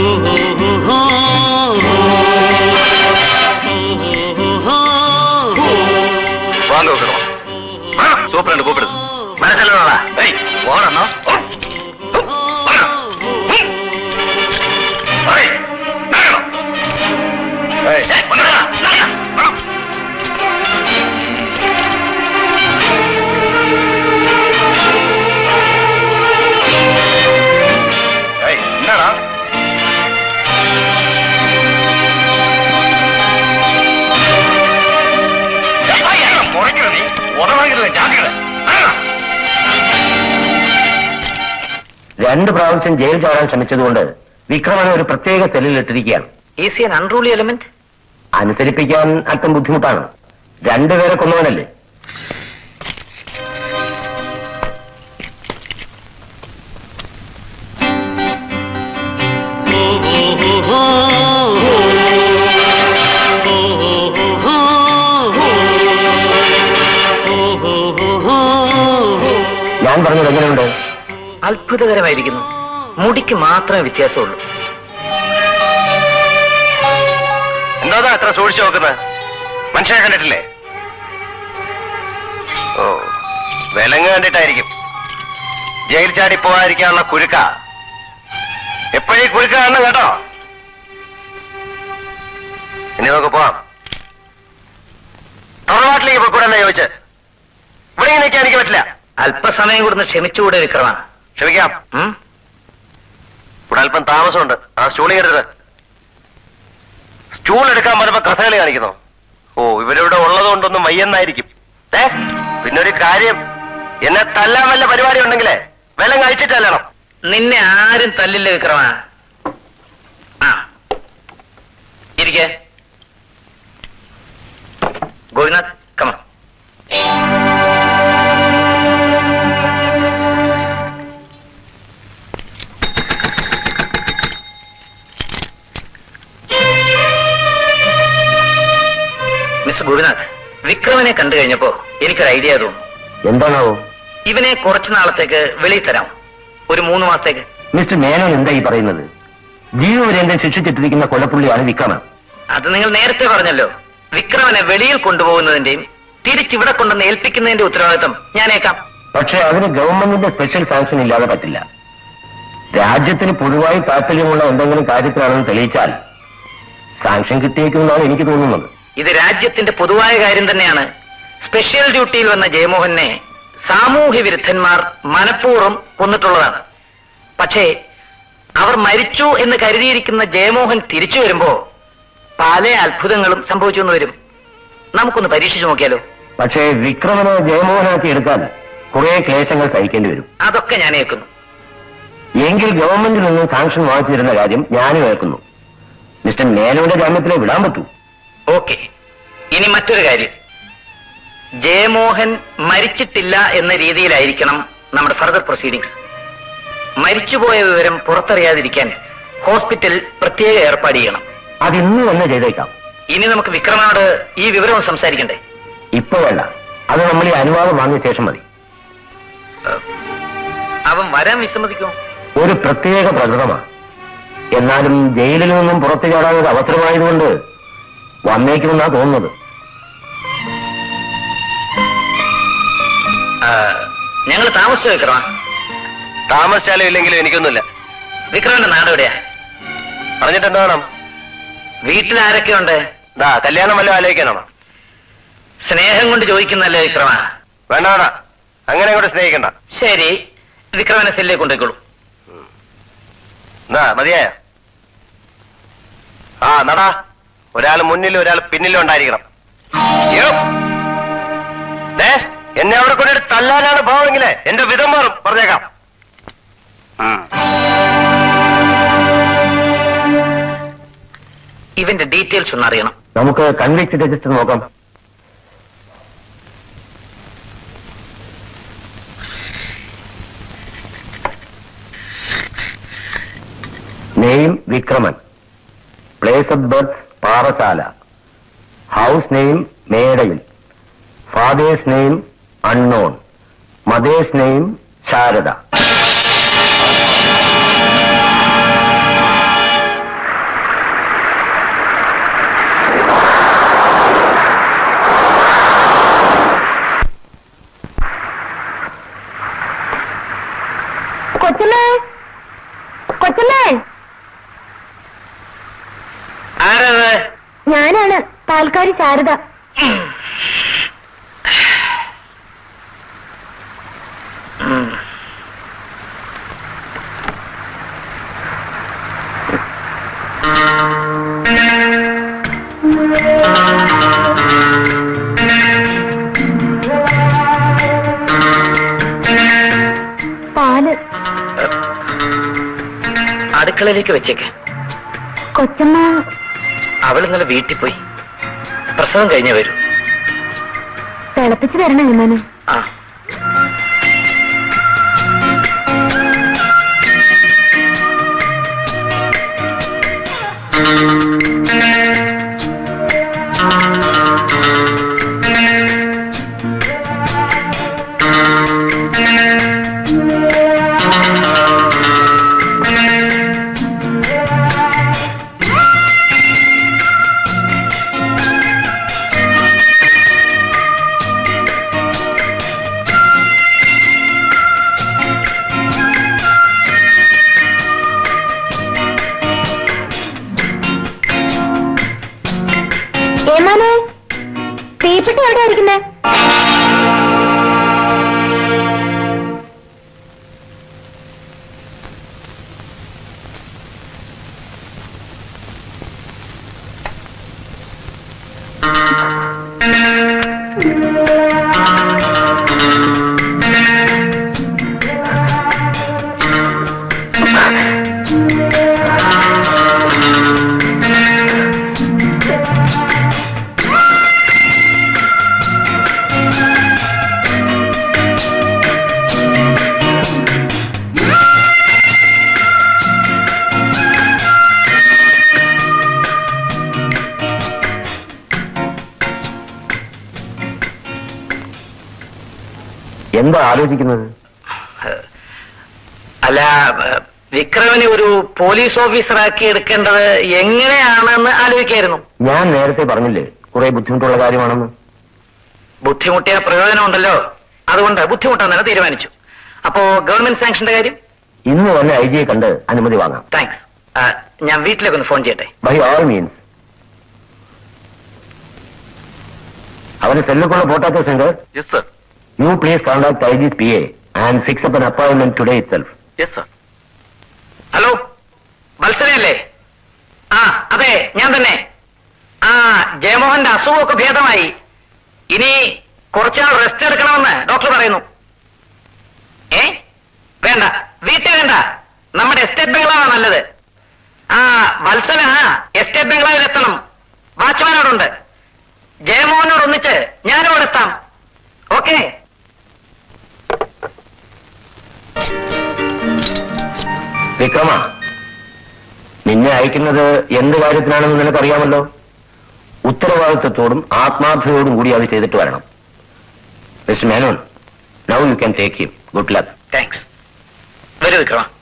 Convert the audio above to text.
வாங்க உட்காருவோம். ஆ, சூப்பரண்டு கூப்பிடுது மனசில் ஏய் போறோம் என்னடா முறைக்கிற நீ உதவாங்கிறத ஜாதிகளை രണ്ട് പ്രാവശ്യം ജയിൽ ചാടാൻ ശ്രമിച്ചതുകൊണ്ട് വിക്രമനെ ഒരു പ്രത്യേക സെല്ലിലിട്ടിരിക്കുകയാണ് ഈസി ആൻ അൺറൂളി എലമെന്റ് അനുസരിപ്പിക്കാൻ അല്പം ബുദ്ധിമുട്ടാണ് രണ്ടുപേരെ കൊന്നവനല്ലേ ഞാൻ പറഞ്ഞത് എങ്ങനെയുണ്ട് അത്ഭുതകരമായിരിക്കുന്നു മുടിക്ക് മാത്രമേ വ്യത്യാസമുള്ളൂ എന്താ അത്ര സൂക്ഷിച്ചു നോക്കുന്നത് മനുഷ്യനെ കണ്ടിട്ടില്ലേ ഓ വിലങ്ങ് കണ്ടിട്ടായിരിക്കും ജയിൽ ചാടി പോകാതിരിക്കാനുള്ള കുരുക്ക എപ്പോഴീ കുരുക്ക കാണണം കേട്ടോ ഇനി നമുക്ക് പോവാം തറവാട്ടിലേക്ക് പോയിക്കൂടെ ചോദിച്ച് ഇവിടെ ഇങ്ങനെ നിൽക്കാൻ എനിക്ക് പറ്റില്ല അല്പസമയം കൂടുന്ന് ക്ഷമിച്ചുകൂടെ വിക്രമ ക്ഷമിക്കാം ഉം? ഇവിടെ അല്പം താമസമുണ്ട് ആ സ്റ്റൂൾ ചെയ്യരുത് സ്റ്റൂൾ എടുക്കാൻ പറഞ്ഞപ്പോ കഥകളി കാണിക്കുന്നു ഓ ഇവരിവിടെ ഉള്ളതുകൊണ്ടൊന്നും വയ്യെന്നായിരിക്കും ഏ പിന്നെ ഒരു കാര്യം എന്നെ തല്ലാൻ വല്ല പരിപാടി ഉണ്ടെങ്കിലേ വെല്ലം കഴിച്ചിട്ടല്ലണം നിന്നെ ആരും തല്ലില്ല വിക്രമ ആ ഇരിക്കെ ഗോപിനാഥ് കമ മിസ്റ്റർ ഗോപിനാഥ് വിക്രമനെ കണ്ടു കഴിഞ്ഞപ്പോ എനിക്കൊരു ഐഡിയ തോന്നുന്നു എന്താണാവോ ഇവനെ കുറച്ചു നാളത്തേക്ക് വെളിയിൽ തരാം ഒരു മൂന്ന് മാസത്തേക്ക് മിസ്റ്റർ മേനോൻ എന്താ ഈ പറയുന്നത് ജീവപര്യന്തം ശിക്ഷിച്ചിട്ടിരിക്കുന്ന കൊലപ്പുള്ളിയാണ് വിക്രമൻ അത് നിങ്ങൾ നേരത്തെ പറഞ്ഞല്ലോ വിക്രമനെ വെളിയിൽ കൊണ്ടുപോകുന്നതിന്റെയും തിരിച്ചിവിടെ കൊണ്ടുവന്ന് ഏൽപ്പിക്കുന്നതിന്റെ ഉത്തരവാദിത്വം ഞാനേക്കാം പക്ഷേ അതിന് ഗവൺമെന്റിന്റെ സ്പെഷ്യൽ സാങ്ഷൻ ഇല്ലാതെ പറ്റില്ല രാജ്യത്തിന് പൊതുവായി താല്പര്യമുള്ള എന്തെങ്കിലും കാര്യത്തിലാണെന്ന് തെളിയിച്ചാൽ സാങ്ഷൻ കിട്ടിയേക്കുമെന്നാണ് എനിക്ക് തോന്നുന്നത് ഇത് രാജ്യത്തിന്റെ പൊതുവായ കാര്യം തന്നെയാണ് സ്പെഷ്യൽ ഡ്യൂട്ടിയിൽ വന്ന ജയമോഹനെ സാമൂഹ്യ വിരുദ്ധന്മാർ മനഃപൂർവ്വം കൊന്നിട്ടുള്ളതാണ് പക്ഷേ അവർ മരിച്ചു എന്ന് കരുതിയിരിക്കുന്ന ജയമോഹൻ തിരിച്ചു വരുമ്പോ പല അത്ഭുതങ്ങളും സംഭവിച്ചു എന്ന് വരും നമുക്കൊന്ന് പരീക്ഷിച്ചു നോക്കിയാലോ പക്ഷേ വിക്രമനെ ജയമോഹനാക്കി എടുക്കാൻ കുറെ ക്ലേശങ്ങൾ സഹിക്കേണ്ടി വരും അതൊക്കെ ഞാൻ ഏൽക്കുന്നു എങ്കിൽ ഗവൺമെന്റിൽ നിന്നും സാങ്ഷൻ വാങ്ങിച്ചു തരുന്ന കാര്യം ഞാനും ഏൽക്കുന്നു മിസ്റ്റർ മേനോന്റെ ജാമ്യത്തിലെ വിടാൻ പറ്റൂ ഓക്കെ ഇനി മറ്റൊരു കാര്യം ജയമോഹൻ മരിച്ചിട്ടില്ല എന്ന രീതിയിലായിരിക്കണം നമ്മുടെ ഫർദർ പ്രൊസീഡിങ്സ് മരിച്ചുപോയ വിവരം പുറത്തറിയാതിരിക്കാൻ ഹോസ്പിറ്റൽ പ്രത്യേക ഏർപ്പാട് ചെയ്യണം അത് ഇന്ന് തന്നെ ചെയ്തേക്കാം ഇനി നമുക്ക് വിക്രമനോട് ഈ വിവരം സംസാരിക്കണ്ടേ ഇപ്പൊ വേണ്ട അത് നമ്മൾ ഈ അനുവാദം വാങ്ങിയ ശേഷം മതി അവൻ വരാൻ വിസമ്മതിക്കുമോ ഒരു പ്രത്യേക പ്രകൃതമാണ് എന്നാലും ജയിലിൽ നിന്നും പുറത്തു ചാടാൻ ഒരു അവസരമായതുകൊണ്ട് വന്നേക്കുമെന്നാ തോന്നുന്നത് ഞങ്ങൾ താമസിച്ചു വിക്രമ താമസിച്ചാലും ഇല്ലെങ്കിലും എനിക്കൊന്നുമില്ല വിക്രമന്റെ നാട് എവിടെയാ പറഞ്ഞിട്ട് എന്താ വേണം വീട്ടിൽ ആരൊക്കെയുണ്ട് ദാ കല്യാണം വല്ലതും ആലോചിക്കാനാണോ സ്നേഹം കൊണ്ട് ചോദിക്കുന്നല്ലേ വിക്രമ വേണ്ട വേണ്ട അങ്ങനെ അങ്ങോട്ട് സ്നേഹിക്കണ്ട ശരി വിക്രമനെ സെല്ലിലേക്ക് കൊണ്ടുപോയിക്കോളൂ എന്നാ മതിയായ ആ നടാ ഒരാൾ മുന്നിലും ഒരാൾ പിന്നിലും ഉണ്ടായിരിക്കണം യ്യോ. ദേ, എന്നെ അവിടെ കൊണ്ടിട്ട് തല്ലാനാണ് ഭാവമെങ്കിലേ എന്റെ വിധം മാറും പറഞ്ഞേക്കാം ഉം. ഇവന്റെ ഡീറ്റെയിൽസ് ഒന്ന് അറിയണം നമുക്ക് കൺവിക്ട് രജിസ്റ്റർ നോക്കാം name Vikraman place of birth Parassala house name Medayil father's name unknown mother's name Sarada വാസല്ലേ ആരത് ഞാനാണ് പാൽക്കാരി ശാരദ ഉം. പാല് അടുക്കളയിലേക്ക് വെച്ചേക്ക് കൊച്ചമ്മ അവൾ ഇന്നലെ വീട്ടിൽ പോയി പ്രസവം കഴിഞ്ഞേ വരൂ തിളപ്പിച്ച് തരണം യമാനെ ആ ഏമാനെ തീപ്പെട്ടി എവിടെ ഇരിക്കുന്നേ എന്താ ആലോചിക്കുന്നത് അല്ല ഏഹ്, വിക്രമിനെ ഒരു പോലീസ് ഓഫീസറാക്കി എടുക്കേണ്ടത് എങ്ങനെയാണെന്ന് ആലോചിക്കായിരുന്നു ഞാൻ നേരത്തെ പറഞ്ഞില്ലേ കുറെ ബുദ്ധിമുട്ടുള്ള കാര്യമാണെന്ന് ബുദ്ധിമുട്ടിയ പ്രയോജനമുണ്ടല്ലോ അതുകൊണ്ട് ബുദ്ധിമുട്ടാൻ തന്നെ തീരുമാനിച്ചു അപ്പോ ഗവൺമെന്റ് സാങ്ഷന്റെ കാര്യം ഇന്ന് തന്നെ ഐ ജിയെ കണ്ട് അനുമതി വാങ്ങാം താങ്ക്സ് ഞാൻ വീട്ടിലേക്ക് ഒന്ന് ഫോൺ ചെയ്യട്ടെ ബൈ ഓൾ മീൻസ് അവന് സെല്ലുക്കുള്ള പോട്ടാത്ത centre yes sir you please contact I G's P A and fix up an appointment today itself yes sir hello വത്സരയല്ലേ ആ അതെ ഞാൻ തന്നെ ആ ജയമോഹന്റെ അസുഖമൊക്കെ ഭേദമായി ഇനി കുറച്ചാൾ റെസ്റ്റ് എടുക്കണമെന്ന് ഡോക്ടർ പറയുന്നു ഏ വേണ്ട വീട്ടിൽ വേണ്ട നമ്മുടെ എസ്റ്റേറ്റ് ബംഗ്ലാവാണ് നല്ലത് ആ വത്സല എസ്റ്റേറ്റ് ബംഗ്ലാവിൽ എത്തണം വാച്ച്മാനോടുണ്ട് ജയമോഹനോട് ഒന്നിച്ച് ഞാനും അവിടെ എത്താം ഓക്കേ വിക്രമ നിന്നെ അയക്കുന്നത് എന്ത് കാര്യത്തിനാണെന്ന് നിനക്കറിയാമല്ലോ ഉത്തരവാദിത്വത്തോടും ആത്മാർത്ഥതയോടും കൂടി അത് ചെയ്തിട്ട് വരണം mister Menon now you can take him good luck thanks വരൂ വിക്രമ